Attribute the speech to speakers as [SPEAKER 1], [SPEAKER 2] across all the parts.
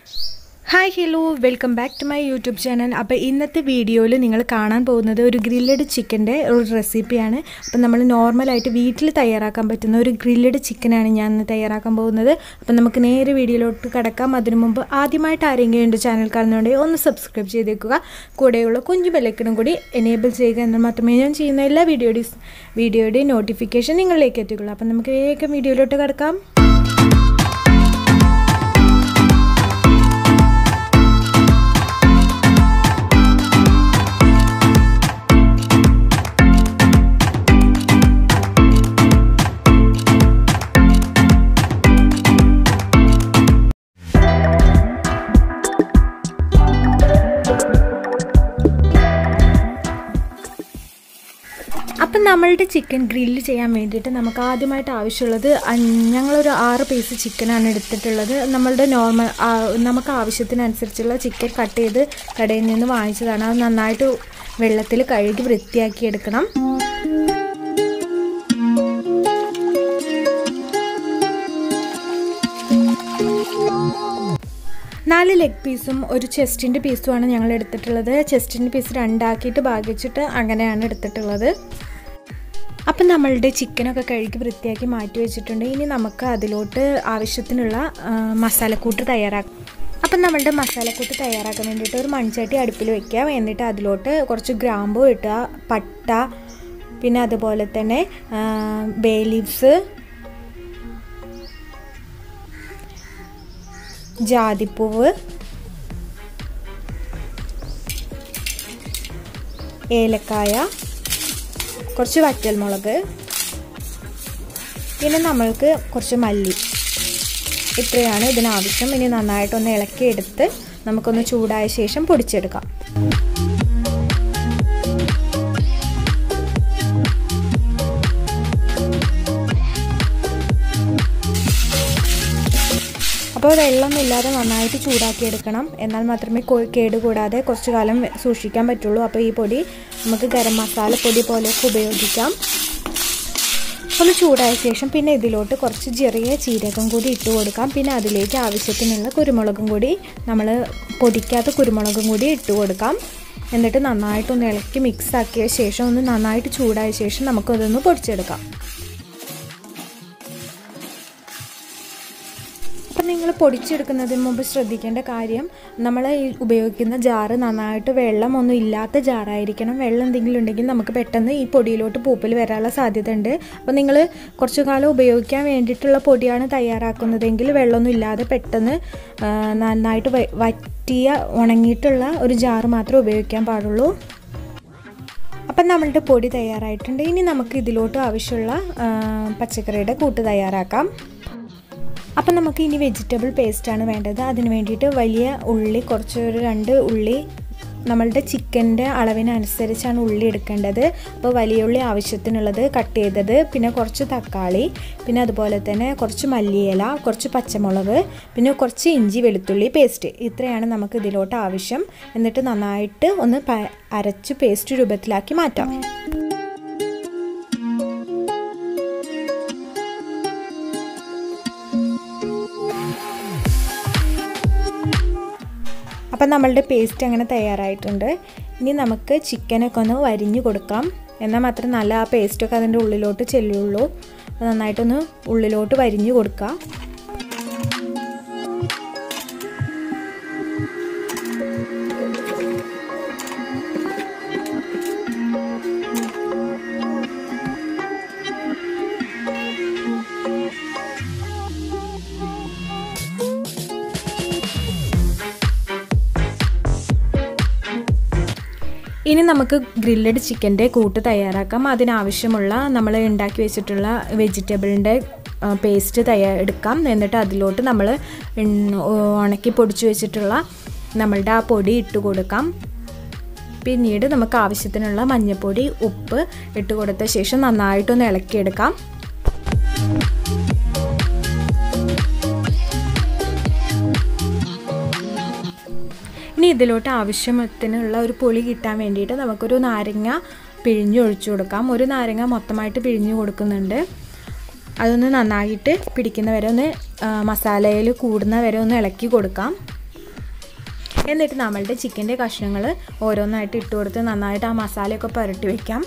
[SPEAKER 1] hi hello welcome back to my YouTube channel അപ്പോൾ ഇന്നത്തെ വീഡിയോയിൽ നിങ്ങൾ കാണാൻ പോകുന്നത് ഒരു ഗ്രില്ലഡ് ചിക്കൻ്റെ ഒരു റെസിപ്പിയാണ് അപ്പോൾ നമ്മൾ നോർമലായിട്ട് വീട്ടിൽ തയ്യാറാക്കാൻ പറ്റുന്ന ഒരു ഗ്രില്ലഡ് ചിക്കനാണ് ഞാൻ ഇന്ന് തയ്യാറാക്കാൻ പോകുന്നത് അപ്പോൾ നമുക്ക് നേരെ വീഡിയോയിലോട്ട് കിടക്കാം അതിനു മുമ്പ് ആദ്യമായിട്ട് ആരെങ്കിലും എൻ്റെ ചാനൽ കാണുന്നുണ്ടെങ്കിൽ ഒന്ന് സബ്സ്ക്രൈബ് ചെയ്തേക്കുക കൂടെയുള്ള കുഞ്ഞു ബെല്ലൈക്കനും കൂടി എനേബിൾ ചെയ്യുക എന്നാൽ മാത്രമേ ഞാൻ ചെയ്യുന്ന എല്ലാ വീഡിയോയുടെ വീഡിയോയുടെ നോട്ടിഫിക്കേഷൻ നിങ്ങളിലേക്ക് എത്തിക്കുള്ളൂ അപ്പോൾ നമുക്ക് വേഗം വീഡിയോയിലോട്ട് കിടക്കാം അപ്പം നമ്മളുടെ ചിക്കൻ ഗ്രില്ല് ചെയ്യാൻ വേണ്ടിയിട്ട് നമുക്ക് ആദ്യമായിട്ട് ആവശ്യമുള്ളത് ഞങ്ങളൊരു ആറ് പീസ് ചിക്കനാണ് എടുത്തിട്ടുള്ളത് നമ്മളുടെ നോർമൽ നമുക്ക് ആവശ്യത്തിനനുസരിച്ചുള്ള ചിക്കൻ കട്ട് ചെയ്ത് കടയിൽ നിന്ന് വാങ്ങിച്ചതാണ് അത് നന്നായിട്ട് വെള്ളത്തിൽ കഴുകി വൃത്തിയാക്കി എടുക്കണം നാല് ലെഗ് പീസും ഒരു ചെസ്റ്റിൻ്റെ പീസുമാണ് ഞങ്ങൾ എടുത്തിട്ടുള്ളത് ചെസ്റ്റിൻ്റെ പീസ് രണ്ടാക്കിയിട്ട് ഭാഗിച്ചിട്ട് അങ്ങനെയാണ് എടുത്തിട്ടുള്ളത് അപ്പം നമ്മളുടെ ചിക്കനൊക്കെ കഴുകി വൃത്തിയാക്കി മാറ്റി വെച്ചിട്ടുണ്ട് ഇനി നമുക്ക് അതിലോട്ട് ആവശ്യത്തിനുള്ള മസാലക്കൂട്ട് തയ്യാറാക്കാം അപ്പം നമ്മളുടെ മസാലക്കൂട്ട് തയ്യാറാക്കാൻ വേണ്ടിയിട്ട് ഒരു മൺചട്ടി അടുപ്പിൽ വെക്കുക എന്നിട്ട് അതിലോട്ട് കുറച്ച് ഗ്രാമ്പു ഇട്ടുക പട്ട പിന്നെ അതുപോലെ തന്നെ ബേ ലീവ്സ് ജാതിപ്പൂവ് ഏലക്കായ കുറച്ച് വറ്റൽമുളക് പിന്നെ നമ്മൾക്ക് കുറച്ച് മല്ലി ഇത്രയാണ് ഇതിനാവശ്യം ഇനി നന്നായിട്ടൊന്ന് ഇളക്കിയെടുത്ത് നമുക്കൊന്ന് ചൂടായ ശേഷം പൊടിച്ചെടുക്കാം അപ്പോൾ വെള്ളമൊന്നുമില്ലാതെ നന്നായിട്ട് ചൂടാക്കി എടുക്കണം എന്നാൽ മാത്രമേ കേട് കൂടാതെ കുറച്ച് കാലം സൂക്ഷിക്കാൻ പറ്റുള്ളൂ അപ്പോൾ ഈ പൊടി നമുക്ക് ഗരം മസാല പൊടി പോലെയൊക്കെ ഉപയോഗിക്കാം ഒന്ന് ചൂടായ ശേഷം പിന്നെ ഇതിലോട്ട് കുറച്ച് ചെറിയ ചീരകം കൂടി ഇട്ട് കൊടുക്കാം പിന്നെ അതിലേക്ക് ആവശ്യത്തിനുള്ള കുരുമുളകും കൂടി നമ്മൾ പൊടിക്കാത്ത കുരുമുളകും കൂടി ഇട്ട് കൊടുക്കാം എന്നിട്ട് നന്നായിട്ടൊന്ന് ഇളക്കി മിക്സ് ആക്കിയ ശേഷം ഒന്ന് നന്നായിട്ട് ചൂടായ ശേഷം നമുക്കതൊന്ന് പൊടിച്ചെടുക്കാം അപ്പം നിങ്ങൾ പൊടിച്ചെടുക്കുന്നതിന് മുമ്പ് ശ്രദ്ധിക്കേണ്ട കാര്യം നമ്മൾ ഈ ഉപയോഗിക്കുന്ന ജാറ് നന്നായിട്ട് വെള്ളമൊന്നും ഇല്ലാത്ത ജാറായിരിക്കണം വെള്ളം എന്തെങ്കിലും ഉണ്ടെങ്കിൽ നമുക്ക് പെട്ടെന്ന് ഈ പൊടിയിലോട്ട് പൂപ്പൽ വരാനുള്ള സാധ്യത ഉണ്ട് അപ്പോൾ നിങ്ങൾ കുറച്ചു കാലം ഉപയോഗിക്കാൻ വേണ്ടിയിട്ടുള്ള പൊടിയാണ് തയ്യാറാക്കുന്നതെങ്കിൽ വെള്ളമൊന്നും ഇല്ലാതെ പെട്ടെന്ന് നന്നായിട്ട് വറ്റിയ ഉണങ്ങിയിട്ടുള്ള ഒരു ജാറ് മാത്രമേ ഉപയോഗിക്കാൻ പാടുള്ളൂ അപ്പം നമ്മളുടെ പൊടി തയ്യാറായിട്ടുണ്ട് ഇനി നമുക്ക് ഇതിലോട്ട് ആവശ്യമുള്ള പച്ചക്കറിയുടെ കൂട്ട് തയ്യാറാക്കാം അപ്പം നമുക്ക് ഇനി വെജിറ്റബിൾ പേസ്റ്റാണ് വേണ്ടത് അതിന് വേണ്ടിയിട്ട് വലിയ ഉള്ളി കുറച്ച് ഒരു രണ്ട് ഉള്ളി നമ്മളുടെ ചിക്കൻ്റെ അളവിനനുസരിച്ചാണ് ഉള്ളി എടുക്കേണ്ടത് അപ്പോൾ വലിയ ഉള്ളി ആവശ്യത്തിനുള്ളത് കട്ട് ചെയ്തത് പിന്നെ കുറച്ച് തക്കാളി പിന്നെ അതുപോലെ തന്നെ കുറച്ച് മല്ലിയില കുറച്ച് പച്ചമുളക് പിന്നെ കുറച്ച് ഇഞ്ചി വെളുത്തുള്ളി പേസ്റ്റ് ഇത്രയാണ് നമുക്ക് ഇതിലോട്ട് ആവശ്യം എന്നിട്ട് നന്നായിട്ട് ഒന്ന് അരച്ച് പേസ്റ്റ് രൂപത്തിലാക്കി മാറ്റാം അപ്പം നമ്മളുടെ പേസ്റ്റ് അങ്ങനെ തയ്യാറായിട്ടുണ്ട് ഇനി നമുക്ക് ചിക്കനൊക്കെ ഒന്ന് വരിഞ്ഞു കൊടുക്കാം എന്നാൽ മാത്രം നല്ല ആ പേസ്റ്റൊക്കെ അതിൻ്റെ ഉള്ളിലോട്ട് ചെല്ലുള്ളൂ അപ്പോൾ നന്നായിട്ടൊന്ന് ഉള്ളിലോട്ട് വരിഞ്ഞു കൊടുക്കുക ഇനി നമുക്ക് ഗ്രില്ലഡ് ചിക്കൻ്റെ കൂട്ട് തയ്യാറാക്കാം അതിനാവശ്യമുള്ള നമ്മൾ ഉണ്ടാക്കി വെച്ചിട്ടുള്ള വെജിറ്റബിളിൻ്റെ പേസ്റ്റ് തയ്യാ എടുക്കാം എന്നിട്ട് അതിലോട്ട് നമ്മൾ ഉണക്കി പൊടിച്ചു വെച്ചിട്ടുള്ള നമ്മളുടെ ആ പൊടി ഇട്ട് കൊടുക്കാം പിന്നീട് നമുക്ക് ആവശ്യത്തിനുള്ള മഞ്ഞൾപ്പൊടി ഉപ്പ് ഇട്ട് കൊടുത്ത ശേഷം നന്നായിട്ടൊന്ന് ഇളക്കിയെടുക്കാം ഇനി ഇതിലോട്ട് ആവശ്യത്തിനുള്ള ഒരു പുളി കിട്ടാൻ വേണ്ടിയിട്ട് നമുക്കൊരു നാരങ്ങ പിഴിഞ്ഞൊഴിച്ചു കൊടുക്കാം ഒരു നാരങ്ങ മൊത്തമായിട്ട് പിഴിഞ്ഞു കൊടുക്കുന്നുണ്ട് അതൊന്ന് നന്നായിട്ട് പിടിക്കുന്ന വരെ ഒന്ന് മസാലയിൽ കൂടുന്ന വരെ ഒന്ന് ഇളക്കി കൊടുക്കാം എന്നിട്ട് നമ്മളുടെ ചിക്കൻ്റെ കഷ്ണങ്ങൾ ഓരോന്നായിട്ട് ഇട്ട് കൊടുത്ത് നന്നായിട്ട് ആ മസാലയൊക്കെ പുരട്ടി വയ്ക്കാം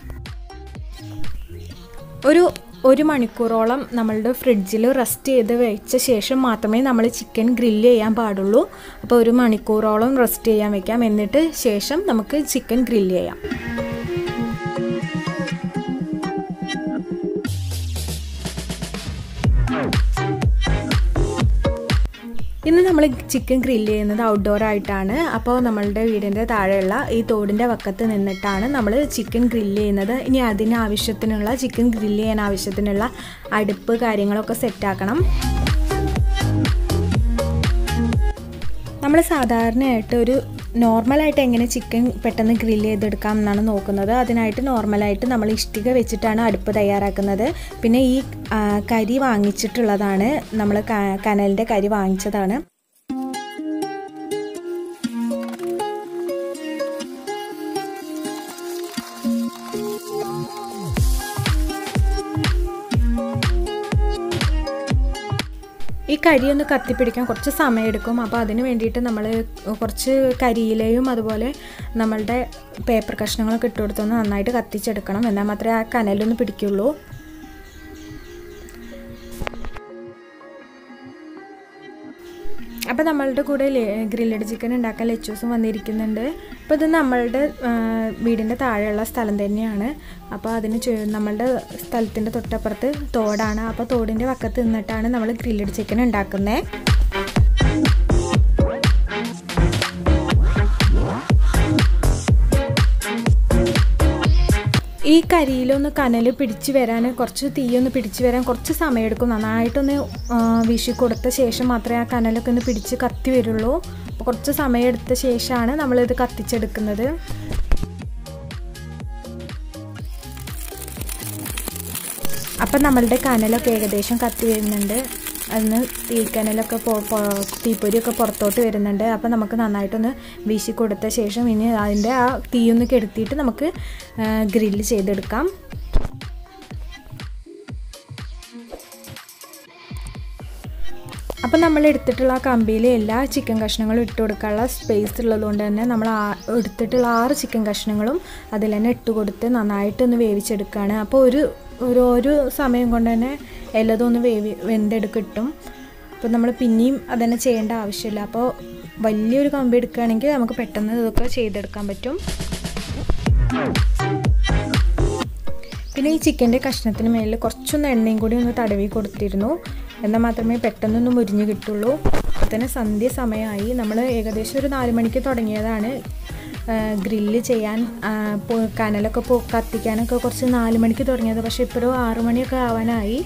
[SPEAKER 1] ഒരു ഒരു മണിക്കൂറോളം നമ്മളുടെ ഫ്രിഡ്ജിൽ റെസ്റ്റ് ചെയ്ത് വെച്ച ശേഷം മാത്രമേ നമ്മൾ ചിക്കൻ ഗ്രില്ല് ചെയ്യാൻ പാടുള്ളൂ അപ്പോൾ ഒരു മണിക്കൂറോളം റെസ്റ്റ് ചെയ്യാൻ വെക്കാം എന്നിട്ട് ശേഷം നമുക്ക് ചിക്കൻ ഗ്രില്ല് ചെയ്യാം ഇന്ന് നമ്മൾ ചിക്കൻ ഗ്രില്ല് ചെയ്യുന്നത് ഔട്ട്ഡോർ ആയിട്ടാണ് അപ്പോൾ നമ്മളുടെ വീടിൻ്റെ താഴെയുള്ള ഈ തോടിൻ്റെ വക്കത്ത് നിന്നിട്ടാണ് നമ്മൾ ചിക്കൻ ഗ്രില്ല് ചെയ്യുന്നത് ഇനി അതിന് ആവശ്യത്തിനുള്ള ചിക്കൻ ഗ്രില്ല് ചെയ്യാൻ ആവശ്യത്തിനുള്ള അടുപ്പ് കാര്യങ്ങളൊക്കെ സെറ്റാക്കണം നമ്മൾ സാധാരണയായിട്ട് ഒരു നോർമലായിട്ട് എങ്ങനെ ചിക്കൻ പെട്ടെന്ന് ഗ്രില്ല് ചെയ്തെടുക്കാം എന്നാണ് നോക്കുന്നത് അതിനായിട്ട് നോർമലായിട്ട് നമ്മൾ ഇഷ്ടിക വെച്ചിട്ടാണ് അടുപ്പ് തയ്യാറാക്കുന്നത് പിന്നെ ഈ കരി വാങ്ങിച്ചിട്ടുള്ളതാണ് നമ്മൾ കനലിൻ്റെ കരി വാങ്ങിച്ചതാണ് ഈ കരി ഒന്ന് കത്തിപ്പിടിക്കാൻ കുറച്ച് സമയമെടുക്കും അപ്പോൾ അതിന് വേണ്ടിയിട്ട് നമ്മൾ കുറച്ച് കരിയിലയും അതുപോലെ നമ്മളുടെ പേപ്പർ കഷ്ണങ്ങളൊക്കെ ഇട്ട് കൊടുത്തൊന്ന് നന്നായിട്ട് കത്തിച്ചെടുക്കണം എന്നാൽ മാത്രമേ ആ കനലൊന്ന് പിടിക്കുള്ളൂ അപ്പോൾ നമ്മളുടെ കൂടെ ഗ്രില്ലഡ് ചിക്കൻ ഉണ്ടാക്കാൻ ലെച്ചൂസും വന്നിരിക്കുന്നുണ്ട് അപ്പോൾ ഇത് നമ്മളുടെ വീടിൻ്റെ താഴെയുള്ള സ്ഥലം തന്നെയാണ് അപ്പോൾ അതിന് നമ്മളുടെ സ്ഥലത്തിൻ്റെ തൊട്ടപ്പുറത്ത് തോടാണ് അപ്പോൾ തോടിൻ്റെ വക്കത്ത് നിന്നിട്ടാണ് നമ്മൾ ഗ്രില്ലഡ് ചിക്കൻ ഉണ്ടാക്കുന്നത് ഈ കരിയിലൊന്ന് കനൽ പിടിച്ച് വരാൻ കുറച്ച് തീയൊന്ന് പിടിച്ച് വരാൻ കുറച്ച് സമയമെടുക്കും നന്നായിട്ടൊന്ന് വീശി കൊടുത്ത ശേഷം മാത്രമേ ആ കനലൊക്കെ ഒന്ന് പിടിച്ച് കത്തി വരുള്ളൂ അപ്പോൾ കുറച്ച് സമയമെടുത്ത ശേഷമാണ് നമ്മളിത് കത്തിച്ചെടുക്കുന്നത് അപ്പം നമ്മളുടെ കനലൊക്കെ ഏകദേശം കത്തി വരുന്നുണ്ട് അതിന് തീക്കനലൊക്കെ തീപ്പൊരിയൊക്കെ പുറത്തോട്ട് വരുന്നുണ്ട് അപ്പോൾ നമുക്ക് നന്നായിട്ടൊന്ന് വീശി കൊടുത്ത ശേഷം ഇനി അതിൻ്റെ ആ തീയൊന്ന് കെടുത്തിയിട്ട് നമുക്ക് ഗ്രില്ല് ചെയ്തെടുക്കാം അപ്പം നമ്മൾ എടുത്തിട്ടുള്ള ആ കമ്പിയിൽ എല്ലാ ചിക്കൻ കഷ്ണങ്ങളും ഇട്ട് കൊടുക്കാനുള്ള സ്പേസ് ഉള്ളതുകൊണ്ട് തന്നെ നമ്മൾ ആ എടുത്തിട്ടുള്ള ആറ് ചിക്കൻ കഷ്ണങ്ങളും അതിൽ തന്നെ ഇട്ട് കൊടുത്ത് നന്നായിട്ടൊന്ന് വേവിച്ചെടുക്കുകയാണ് അപ്പോൾ ഒരു ഒരു ഒരു സമയം കൊണ്ട് തന്നെ എല്ലാതും ഒന്ന് വേവി വെന്തെടുക്കിട്ടും അപ്പോൾ നമ്മൾ പിന്നെയും അതന്നെ ചെയ്യേണ്ട ആവശ്യമില്ല അപ്പോൾ വലിയൊരു കമ്പി എടുക്കുകയാണെങ്കിൽ നമുക്ക് പെട്ടെന്ന് ഇതൊക്കെ ചെയ്തെടുക്കാൻ പറ്റും പിന്നെ ഈ ചിക്കൻ്റെ കഷ്ണത്തിന് മേലിൽ കുറച്ചൊന്ന് എണ്ണയും കൂടി ഒന്ന് തടവി കൊടുത്തിരുന്നു എന്നാൽ മാത്രമേ പെട്ടെന്നൊന്ന് മുരിഞ്ഞ് കിട്ടുള്ളൂ അപ്പോൾ തന്നെ സന്ധ്യ സമയമായി നമ്മൾ ഏകദേശം ഒരു നാല് മണിക്ക് തുടങ്ങിയതാണ് ഗ്രില്ല് ചെയ്യാൻ കനലൊക്കെ പോ കത്തിക്കാനൊക്കെ കുറച്ച് നാല് മണിക്ക് തുടങ്ങിയത് പക്ഷേ ഇപ്പോഴും ആറു മണിയൊക്കെ ആവാനായി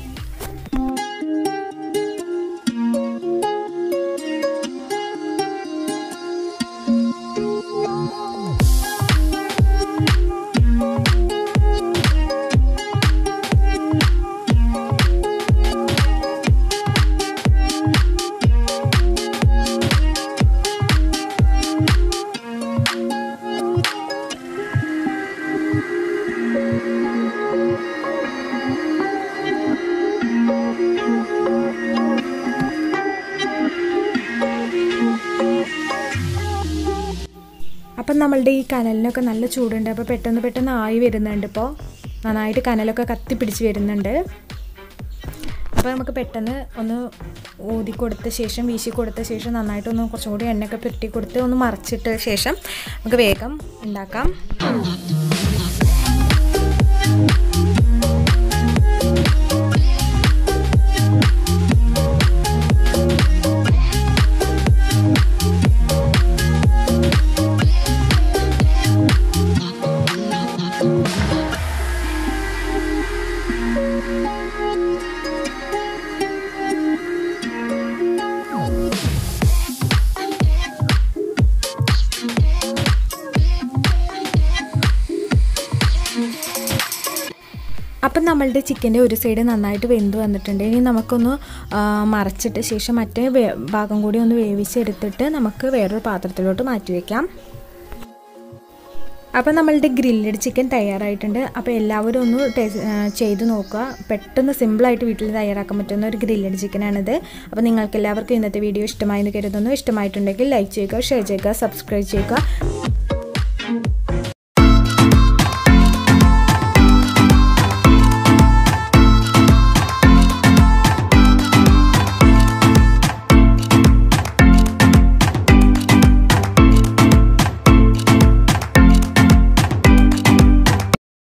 [SPEAKER 1] അപ്പം നമ്മളുടെ ഈ കനലിനൊക്കെ നല്ല ചൂടുണ്ട് അപ്പോൾ പെട്ടെന്ന് പെട്ടെന്ന് ആയി വരുന്നുണ്ട് ഇപ്പോൾ നന്നായിട്ട് കനലൊക്കെ കത്തി പിടിച്ച് വരുന്നുണ്ട് അപ്പോൾ നമുക്ക് പെട്ടെന്ന് ഒന്ന് ഊതി കൊടുത്ത ശേഷം വീശി കൊടുത്ത ശേഷം നന്നായിട്ടൊന്ന് കുറച്ചും കൂടി എണ്ണയൊക്കെ പുരട്ടി കൊടുത്ത് ഒന്ന് മറിച്ചിട്ട ശേഷം നമുക്ക് വേഗം ഉണ്ടാക്കാം അപ്പം നമ്മളുടെ ചിക്കൻ്റെ ഒരു സൈഡ് നന്നായിട്ട് വെന്ത് വന്നിട്ടുണ്ട് ഇനി നമുക്കൊന്ന് ആ, മറച്ചിട്ട് ശേഷം മറ്റേ വേ- ഭാഗം കൂടി ഒന്ന് വേവിച്ചെടുത്തിട്ട് നമുക്ക് വേറൊരു പാത്രത്തിലോട്ട് മാറ്റി വയ്ക്കാം അപ്പോൾ നമ്മളുടെ ഗ്രില്ലഡ് ചിക്കൻ തയ്യാറായിട്ടുണ്ട് അപ്പോൾ എല്ലാവരും ഒന്ന് ടേസ്റ്റ് ചെയ്ത് നോക്കുക പെട്ടെന്ന് സിമ്പിളായിട്ട് വീട്ടിൽ തയ്യാറാക്കാൻ പറ്റുന്ന ഒരു ഗ്രില്ലഡ് ചിക്കനാണിത് അപ്പോൾ നിങ്ങൾക്ക് എല്ലാവർക്കും ഇന്നത്തെ വീഡിയോ ഇഷ്ടമായി എന്ന് കരുതുന്നു ഇഷ്ടമായിട്ടുണ്ടെങ്കിൽ ലൈക്ക് ചെയ്യുക ഷെയർ ചെയ്യുക സബ്സ്ക്രൈബ് ചെയ്യുക